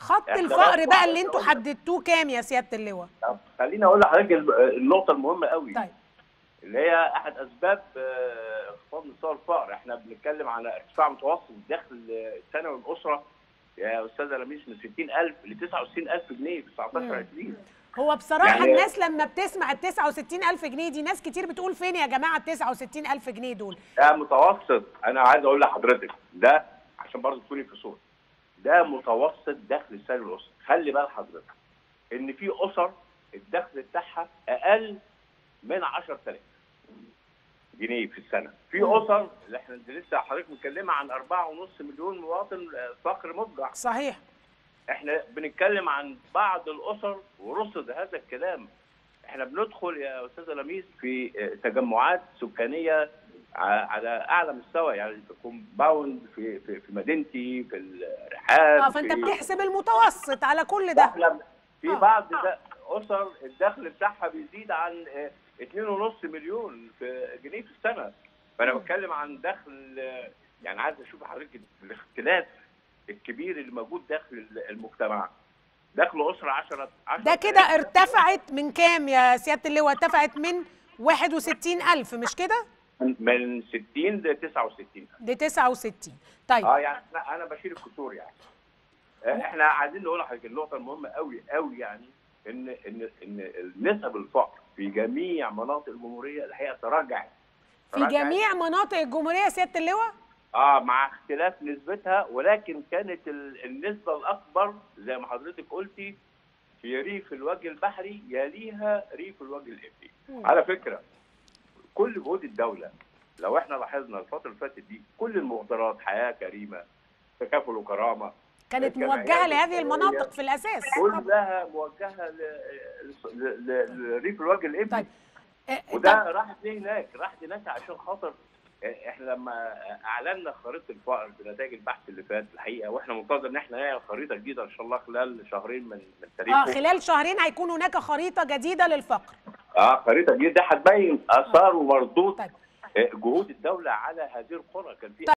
خط إحنا الفقر بقى- بقى اللي انتوا حددتوه كام يا سياده اللواء طب خليني اقول لحضرتك النقطه المهمه قوي طيب اللي هي احد اسباب آه، انخفاض مستوى الفقر احنا بنتكلم على ارتفاع متوسط دخل السنوي الاسره يا استاذه لميس من 60000 ل 69000 جنيه في 19 مم. 20 هو بصراحه يعني- الناس لما بتسمع ال 69000 جنيه دي ناس كتير بتقول فين يا جماعه ال 69000 جنيه دول ده متوسط انا عايز اقول لحضرتك ده عشان برضه تكوني في صوره ده متوسط دخل السنوي الاسره خلي بال حضرتك ان في اسر الدخل بتاعها اقل من 10000 جنيه في السنه في مم. اسر اللي احنا لسه حضرتك متكلمه عن 4.5 مليون مواطن آه، فقر مفجع صحيح احنا بنتكلم عن بعض الاسر ورصد هذا الكلام احنا بندخل يا استاذه لميس في اه، تجمعات سكانيه ع- على اعلى مستوى يعني في كومباوند في في, في مدينتي في الرحاب اه فانت في بتحسب المتوسط على كل ده احنا في آه. بعض ده اسر الدخل بتاعها بيزيد عن اه، 2.5 مليون في جنيه في السنه فانا مم. بتكلم عن دخل اه، يعني عايز اشوف حضرتك الاختلاف الكبير اللي موجود داخل المجتمع دخل اسره 10 10 ده كده ارتفعت من كام يا سياده اللواء ارتفعت من 61000 مش كده من 60 ل 69 ل 69 طيب اه يعني لا انا بشيل الكسور يعني آه، احنا عايزين نقول لحضرتك النقطه المهمه قوي قوي يعني ان ان ان نسب الفقر في جميع مناطق الجمهوريه الحقيقه تراجعت في تراجعت. جميع مناطق الجمهوريه يا سياده اللواء اه مع اختلاف نسبتها ولكن كانت ال- النسبه الاكبر زي ما حضرتك قلتي في ريف الوجه البحري يليها ريف الوجه الابلي مم. على فكره كل جهود الدوله لو احنا لاحظنا الفتره اللي فاتت دي كل المبادرات حياه كريمه تكافل وكرامه كانت الجمعيات موجهه لهذه الخيرية. المناطق في الاساس طبعاً. كلها موجهه ل- ل- ل- لريف الوجه الابلي طيب آه، وده طب راحت ليه هناك؟ راحت هناك عشان خاطر احنا لما اعلنا خريطه الفقر بنتائج البحث اللي فات الحقيقه واحنا منتظر ان احنا نعمل خريطه جديده ان شاء الله خلال شهرين من من اه تاريخه خلال شهرين هيكون هناك خريطه جديده للفقر اه خريطه جديده هتبين اثار ومردود طيب آه، جهود الدوله على هذه القرى كان في